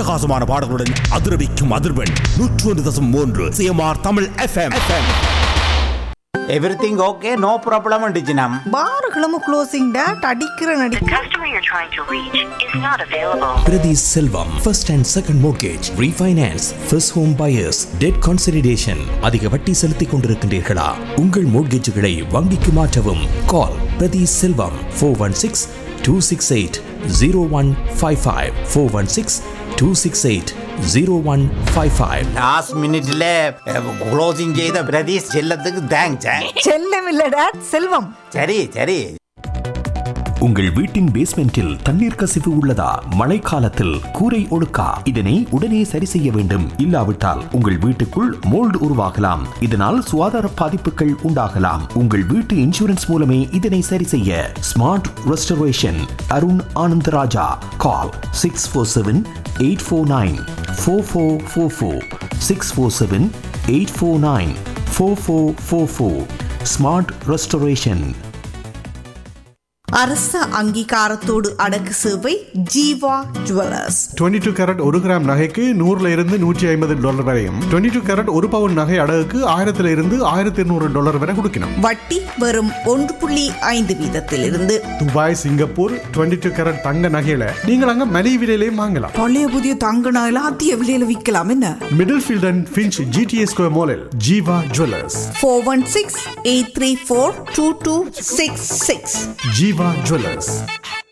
அட்டகாசமான பாடல்களுடன் அதிரவிக்கும் அதிர்வெண் நூற்று ஒன்று தசம் மூன்று CMR Tamil FM everything okay no problem டிஜினம் பாருகளும் க்ளோசிங் டேட் அடிக்கிற நடி The customer you're trying to reach is not available. Priti Selvam, first and second mortgage, refinance, first home buyers, debt consolidation. அதிக வட்டி செலுத்திக் கொண்டிருக்கின்றீர்களா உங்கள் மோட்கேஜுகளை வங்கிக்கு மாற்றவும் call Prathi Selvam four one six two six eight zero one five five four one six two six eight zero one five five last மினிட்ல closing செய்த பிரதீஷ் செல்லத்துக்கு thanks செல்லம் இல்ல டேட் செல்வம் சரி சரி உங்கள் வீட்டின் பேஸ்மெண்டில் தண்ணீர் கசிவு உள்ளதா மழைக்காலத்தில் கூரை ஒழுக்கா இதனை உடனே சரி செய்ய வேண்டும் இல்லாவிட்டால் உங்கள் வீட்டுக்குள் மோல்டு உருவாகலாம் இதனால் சுகாதார பாதிப்புகள் உண்டாகலாம் உங்கள் வீட்டு இன்சூரன்ஸ் மூலமே இதனை சரி செய்ய smart restoration Arun Anandaraja call six four seven eight four nine four four four four six four seven eight four nine four four four four smart restoration அரச அங்கீகாரத்தோடு அடக்கு சேவை ஜீவா ஜுவல்லர்ஸ் 22 டூ கேரட் ஒரு கிராம் நகைக்கு நூறுல இருந்து நூற்றி ஐம்பது டாலர் வரையும் 22 டூ கேரட் ஒரு பவுன் நகை அடகுக்கு ஆயிரத்துல இருந்து ஆயிரத்தி இருநூறு டாலர் வரை கொடுக்கணும் வட்டி வெறும் ஒன்று புள்ளி ஐந்து வீதத்திலிருந்து துபாய் சிங்கப்பூர் 22 டூ கேரட் தங்க நகையில நீங்கள் அங்க மலிவு விலையிலையும் வாங்கலாம் பழைய புதிய தங்க நகையில அதிக விலையில விற்கலாம் என்ன Middlefield and Finch GTS square மாலில் Jeeva jewellers four one six eight three four two two six six Jeeva jewellers